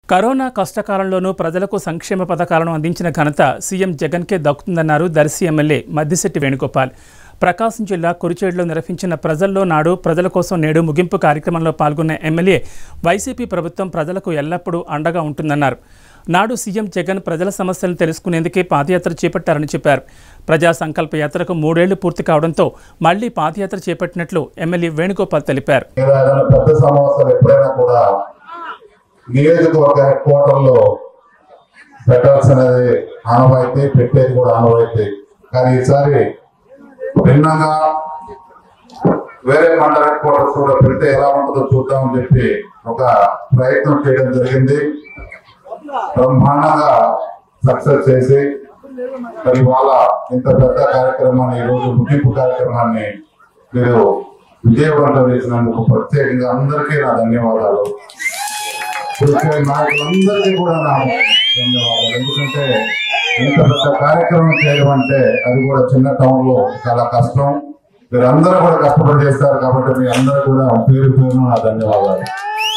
Corona కష్టకాలంలోనూ ప్రజలకు సంక్షేమ పథకాలను అందించిన ఘనత సీఎం జగన్కే దక్కుతుందన్నారు దర్శి ఎమ్మెల్యే మద్దిశెట్టి వేణుగోపాల్ ప్రకాశం జిల్లా కురిచేడులో నిర్వహించిన ప్రజల్లో నాడు ప్రజల కోసం నేడు ముగింపు కార్యక్రమంలో పాల్గొన్న ఎమ్మెల్యే వైసీపీ ప్రభుత్వం ప్రజలకు ఎల్లప్పుడూ అండగా ఉంటుందన్నారు నాడు సీఎం జగన్ ప్రజల సమస్యలను తెలుసుకునేందుకే పాదయాత్ర చేపట్టారని చెప్పారు ప్రజా సంకల్ప యాత్రకు మూడేళ్లు పూర్తి కావడంతో మళ్లీ పాదయాత్ర చేపట్టినట్లు ఎమ్మెల్యే వేణుగోపాల్ తెలిపారు లేదా ఏదైనా పెద్ద సమావేశాలు ఎప్పుడైనా కూడా నియోజకవర్గ హెడ్ క్వార్టర్లో పెట్టాల్సినది ఆనవాయితీ పెట్టేది కూడా ఆనవాయితీ కానీ ఈసారి భిన్నంగా వేరే మండల హెడ్ క్వార్టర్స్ కూడా పెడితే ఎలా ఉంటుందో చూద్దామని చెప్పి ఒక ప్రయత్నం చేయడం జరిగింది బ్రహ్మాండంగా సక్సెస్ చేసి మరి వాళ్ళ ఇంత పెద్ద కార్యక్రమాన్ని ఈ రోజు ముగింపు కార్యక్రమాన్ని మీరు విజయవంతం చేసినందుకు ప్రత్యేకంగా అందరికీ నా ధన్యవాదాలు వచ్చే నాయకులందరికీ కూడా నా ధన్యవాదాలు ఎందుకంటే ఇంత పెద్ద కార్యక్రమం చేయడం అంటే అది కూడా చిన్న టౌన్ లో చాలా కష్టం మీరు అందరూ కూడా కష్టపడి చేస్తారు కాబట్టి మీ అందరూ కూడా పేరు పేరు నా ధన్యవాదాలు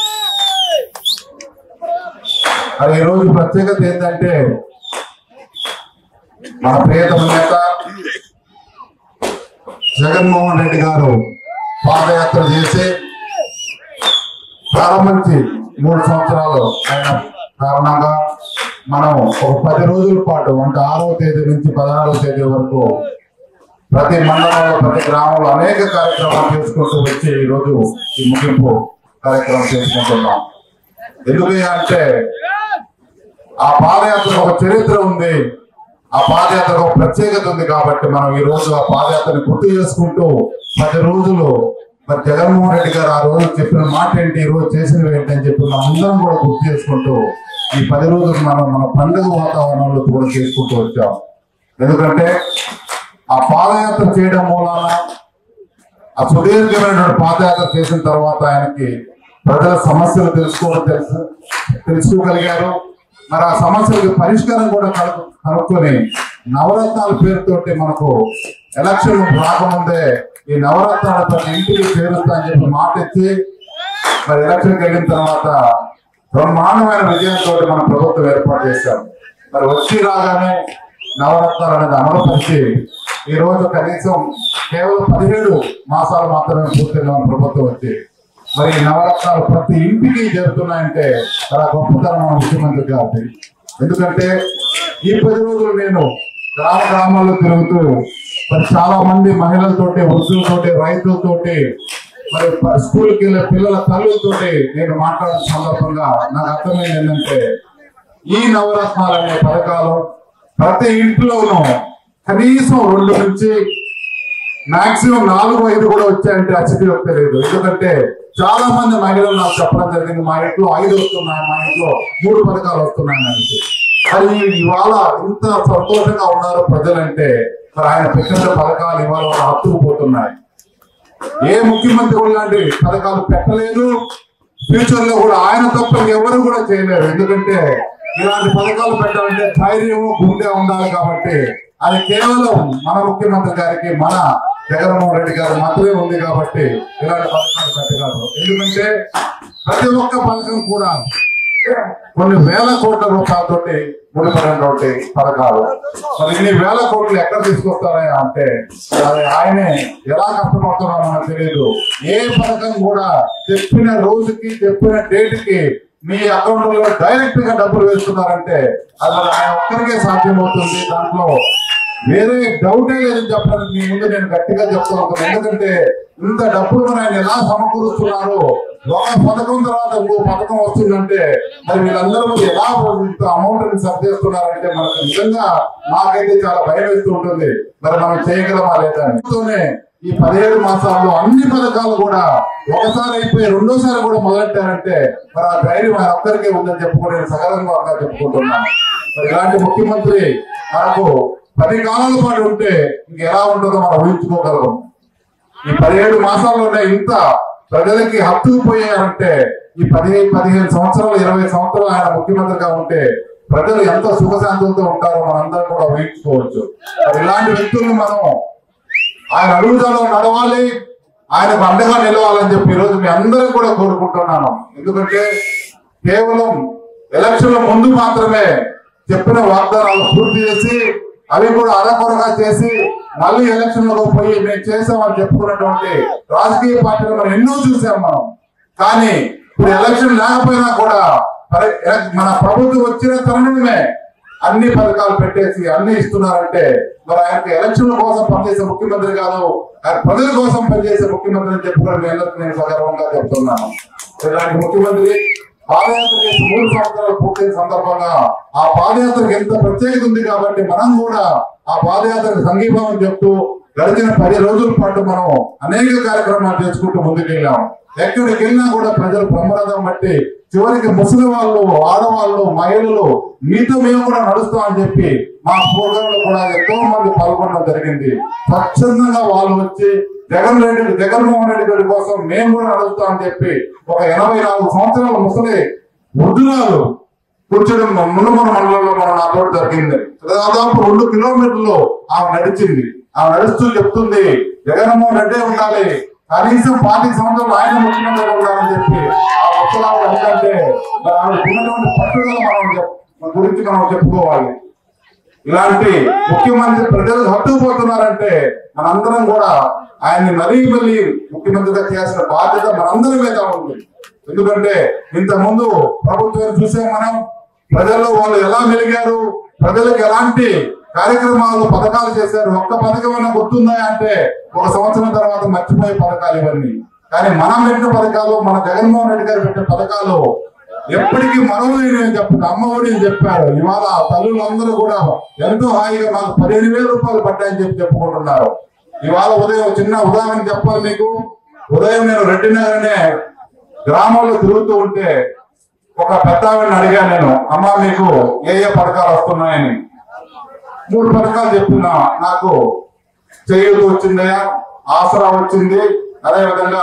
అది ఈ రోజు ప్రత్యేకత ఏంటంటే మన ప్రియతమ నేత జగన్మోహన్ రెడ్డి గారు పాదయాత్ర చేసి ప్రారంభించి మూడు సంవత్సరాలు అయిన కారణంగా మనం ఒక పది రోజుల పాటు అంటే ఆరవ తేదీ నుంచి పదహారవ తేదీ వరకు ప్రతి మండలంలో ప్రతి గ్రామంలో అనేక కార్యక్రమాలు చేసుకుంటూ వచ్చి ఈ రోజు ఈ ముగింపు కార్యక్రమం చేసుకుంటున్నాం ఎందుకు అంటే ఆ పాదయాత్ర ఒక చరిత్ర ఉంది ఆ పాదయాత్రకు ఒక ప్రత్యేకత ఉంది కాబట్టి మనం ఈ రోజు ఆ పాదయాత్రని గుర్తు చేసుకుంటూ పది రోజులు మరి జగన్మోహన్ రెడ్డి గారు ఆ రోజు చెప్పిన మాట ఏంటి ఈ రోజు చేసినవి ఏంటి అని చెప్పి మనం అందరం కూడా గుర్తు చేసుకుంటూ ఈ పది రోజులు మనం మన పండుగ వాతావరణంలో కూడా చేసుకుంటూ వచ్చాం ఎందుకంటే ఆ పాదయాత్ర చేయడం మూలాన ఆ సుదీర్ఘమైనటువంటి పాదయాత్ర చేసిన తర్వాత ఆయనకి ప్రజల సమస్యలు తెలుసుకోవడం తెలుసు తెలుసుకోగలిగారు మరి ఆ సమస్యలకి పరిష్కారం కూడా కనుక్కు- కనుక్కొని నవరత్నాల పేరుతోటి మనకు ఎలక్షన్ రాకముందే ఈ నవరత్నాల ప్రతి ఇంటికి చేరుస్తా అని చెప్పి మాట ఇచ్చి మరి ఎలక్షన్కి వెళ్ళిన తర్వాత బ్రహ్మాండమైన విజయంతో మన ప్రభుత్వం ఏర్పాటు చేశాం మరి వచ్చి రాగానే నవరత్నాలు అనేది అమలుపరిచి ఈ రోజు కనీసం కేవలం పదిహేడు మాసాలు మాత్రమే పూర్తిగా మన ప్రభుత్వం వచ్చి మరి ఈ నవరత్నాలు ప్రతి ఇంటికి జరుగుతున్నాయంటే చాలా గొప్పతనం మన ముఖ్యమంత్రి గారి ఎందుకంటే ఈ పది రోజులు నేను గ్రామ గ్రామాల్లో తిరుగుతూ మరి చాలా మంది మహిళలతోటి వృద్ధులతోటి రైతులతోటి మరి ప- స్కూల్కి వెళ్ళే పిల్లల తల్లులతోటి నేను మాట్లాడిన సందర్భంగా నాకు అర్థమైంది ఏంటంటే ఈ నవరత్నాలు అనే పథకాలు ప్రతి ఇంట్లోనూ కనీసం రెండు నుంచి మాక్సిమం నాలుగు ఐదు కూడా వచ్చాయంటే అచ్చటి తెలియదు ఎందుకంటే చాలా మంది మహిళలు నాకు చెప్పడం జరిగింది మా ఇంట్లో ఐదు వస్తున్నాయి మా ఇంట్లో మూడు పథకాలు వస్తున్నాయి అనేసి అది ఇవాళ ఇంత సంతోషంగా ఉన్నారు ప్రజలంటే మరి ఆయన పెట్టిన పథకాలు ఇవాళ వాళ్ళ హత్తుకుపోతున్నాయి ఏ ముఖ్యమంత్రి కూడా ఇలాంటి పథకాలు పెట్టలేదు ఫ్యూచర్ లో కూడా ఆయన తప్ప ఎవరు కూడా చేయలేరు ఎందుకంటే ఇలాంటి పథకాలు పెట్టాలంటే ధైర్యం గుండె ఉండాలి కాబట్టి అది కేవలం మన ముఖ్యమంత్రి గారికి మన జగన్మోహన్ రెడ్డి గారి మాత్రమే ఉంది కాబట్టి ఇలాంటి పథకాలు పెట్టగలరు ఎందుకంటే ప్రతి ఒక్క పథకం కూడా కొన్ని వేల కోట్ల రూపాయలతోటి ముడిపడినటువంటి పథకాలు మరి ఇన్ని వేల కోట్లు ఎక్కడ తీసుకొస్తారా అంటే అది ఆయనే ఎలా కష్టపడుతున్నారో మనకు తెలియదు ఏ పథకం కూడా చెప్పిన రోజుకి చెప్పిన డేట్ కి మీ అకౌంట్ లో డైరెక్ట్ గా డబ్బులు వేస్తున్నారంటే అది మరి ఆయన ఒక్కరికే సాధ్యమవుతుంది దాంట్లో వేరే డౌటే లేదని చెప్పడానికి మీ ముందు నేను గట్టిగా చెప్తున్నాను ఎందుకంటే ఇంత డబ్బులు మరి ఆయన ఎలా సమకూరుస్తున్నారు ఒక పథకం తర్వాత ఇంకో పథకం వస్తుందంటే మరి వీళ్ళందరూ ఎలా ఇంత అమౌంట్ ని సర్దేస్తున్నారంటే మనకు నిజంగా నాకైతే చాలా భయం వేస్తూ ఉంటుంది మరి మనం చేయగలమా లేదా అని. తోనే ఈ పదిహేడు మాసాల్లో అన్ని పథకాలు కూడా ఒకసారి అయిపోయి రెండోసారి కూడా మొదలెట్టారంటే మరి ఆ ధైర్యం ఆయన ఒక్కరికే ఉందని చెప్పుకుని నేను సగర్వంగా చెప్పుకుంటున్నాను మరి ఇలాంటి ముఖ్యమంత్రి మనకు పది కాలాల పాటు ఉంటే ఇంక ఎలా ఉంటుందో మనం ఊహించుకోగలం ఈ పదిహేడు మాసాల్లోనే ఇంత ప్రజలకి హత్తుకుపోయారంటే ఈ పదిహేను పదిహేను సంవత్సరాలు ఇరవై సంవత్సరాలు ఆయన ముఖ్యమంత్రిగా ఉంటే ప్రజలు ఎంత సుఖశాంతులతో ఉంటారో మనందరం కూడా ఊహించుకోవచ్చు మరి ఇలాంటి వ్యక్తులను మనం ఆయన అడుగుదలలో నడవాలి ఆయనకు అండగా నిలవాలని చెప్పి ఈరోజు మీ అందరూ కూడా కోరుకుంటున్నాను ఎందుకంటే కేవలం ఎలక్షన్ల ముందు మాత్రమే చెప్పిన వాగ్దానాలు పూర్తి చేసి అవి కూడా అరకొరగా చేసి మళ్ళీ ఎలక్షన్ లో పోయి మేము చేసామని చెప్పుకున్నటువంటి రాజకీయ పార్టీలు మనం ఎన్నో చూసాం మనం కానీ ఇప్పుడు ఎలక్షన్ లేకపోయినా కూడా మరి ఎలక్- మన ప్రభుత్వం వచ్చిన తరుణమే అన్ని పథకాలు పెట్టేసి అన్ని ఇస్తున్నారంటే మరి ఆయనకి ఎలక్షన్ కోసం పనిచేసే ముఖ్యమంత్రి కాదు ఆయన ప్రజల కోసం పనిచేసే ముఖ్యమంత్రి అని చెప్పుకోవడం మీ అందరికీ నేను సగర్వంగా చెప్తున్నాను ఇలాంటి ముఖ్యమంత్రి పాదయాత్ర చేసి మూడు సంవత్సరాలు పూర్తయిన సందర్భంగా ఆ పాదయాత్రకు ఎంత ప్రత్యేకత ఉంది కాబట్టి మనం కూడా ఆ పాదయాత్రకు సంఘీభావం చెప్తూ గడిచిన పది రోజుల పాటు మనం అనేక కార్యక్రమాలు చేసుకుంటూ ముందుకెళ్ళాం ఎక్కడికి వెళ్ళినా కూడా ప్రజలు బ్రహ్మరథం బట్టి చివరికి ముసలి వాళ్ళు ఆడవాళ్ళు మహిళలు మీతో మేము కూడా నడుస్తామని చెప్పి మా ప్రోగ్రాంలో కూడా ఎంతో మంది పాల్గొనడం జరిగింది స్వచ్ఛందంగా వాళ్ళు వచ్చి జగన్ రెడ్డి జగన్మోహన్ రెడ్డి గారి కోసం మేము కూడా నడుస్తామని చెప్పి ఒక ఎనభై నాలుగు సంవత్సరాల ముసలి వృద్ధురాలు కూర్చోడం మునుమన మండలంలో మనం నా తోట జరిగింది దాదాపు రెండు కిలోమీటర్లు ఆమె నడిచింది ఆమె నడుస్తూ చెప్తుంది జగన్మోహన్ రెడ్డి ఉండాలి కనీసం పాతిక సంవత్సరాలు ఆయన ముఖ్యమంత్రి ఉండాలని చెప్పి ఆ ముసలావిడ ఎందుకంటే మరి ఆమె ఉన్నటువంటి పట్టుదల మనం చెప్- మన గురించి మనం చెప్పుకోవాలి ఇలాంటి ముఖ్యమంత్రి ప్రజలు హత్తుకుపోతున్నారంటే మనందరం కూడా ఆయన్ని మరీ మళ్ళీ ముఖ్యమంత్రిగా చేయాల్సిన బాధ్యత మనందరి మీద ఉంది ఎందుకంటే ఇంత ముందు ప్రభుత్వాన్ని చూసాం మనం ప్రజల్లో వాళ్ళు ఎలా మెలిగారు ప్రజలకు ఎలాంటి కార్యక్రమాలు పథకాలు చేశారు ఒక్క పథకం అయినా గుర్తుందా అంటే ఒక సంవత్సరం తర్వాత మర్చిపోయే పథకాలు ఇవన్నీ కానీ మనం పెట్టిన పథకాలు మన జగన్మోహన్ రెడ్డి గారు పెట్టిన పథకాలు ఎప్పటికీ మరవలేని అని చెప్పి అమ్మఒడి అని చెప్పారు ఇవాళ తల్లులందరూ కూడా ఎంతో హాయిగా మాకు పదిహేను వేల రూపాయలు పడ్డాయని చెప్పి చెప్పుకుంటున్నారు ఇవాళ ఉదయం చిన్న ఉదాహరణ చెప్పాలి మీకు ఉదయం నేను రెడ్డి నగర్ అనే గ్రామంలో తిరుగుతూ ఉంటే ఒక పెద్ద ఆవిడని అడిగాను నేను అమ్మ మీకు ఏ ఏ పథకాలు వస్తున్నాయని మూడు పథకాలు చెప్తున్నా నాకు చేయూత వచ్చిందయ్యా ఆసరా వచ్చింది అదే విధంగా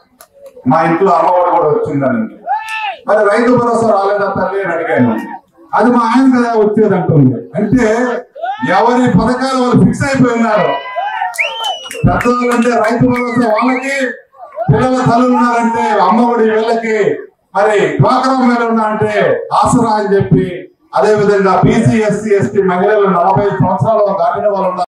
మా ఇంట్లో అమ్మఒడి కూడా వచ్చిందని మరి రైతు భరోసా రాలేదా తల్లి అని అడిగాను అది మా ఆయన కదా వచ్చేది అంటుంది అంటే ఎవరి పథకాలు వాళ్ళు ఫిక్స్ అయిపోయి ఉన్నారు పెద్దవాళ్ళు అంటే రైతు భరోసా వాళ్ళకి పిల్లల తల్లులు ఉన్నారంటే అమ్మఒడి వీళ్ళకి మరి డ్వాక్రా మీద ఉన్నారంటే ఆసరా అని చెప్పి అదే విధంగా బీసీ ఎస్సీ ఎస్టీ మహిళలు నలభై సంవత్సరాలు దాటిన వాళ్ళు ఉన్నారు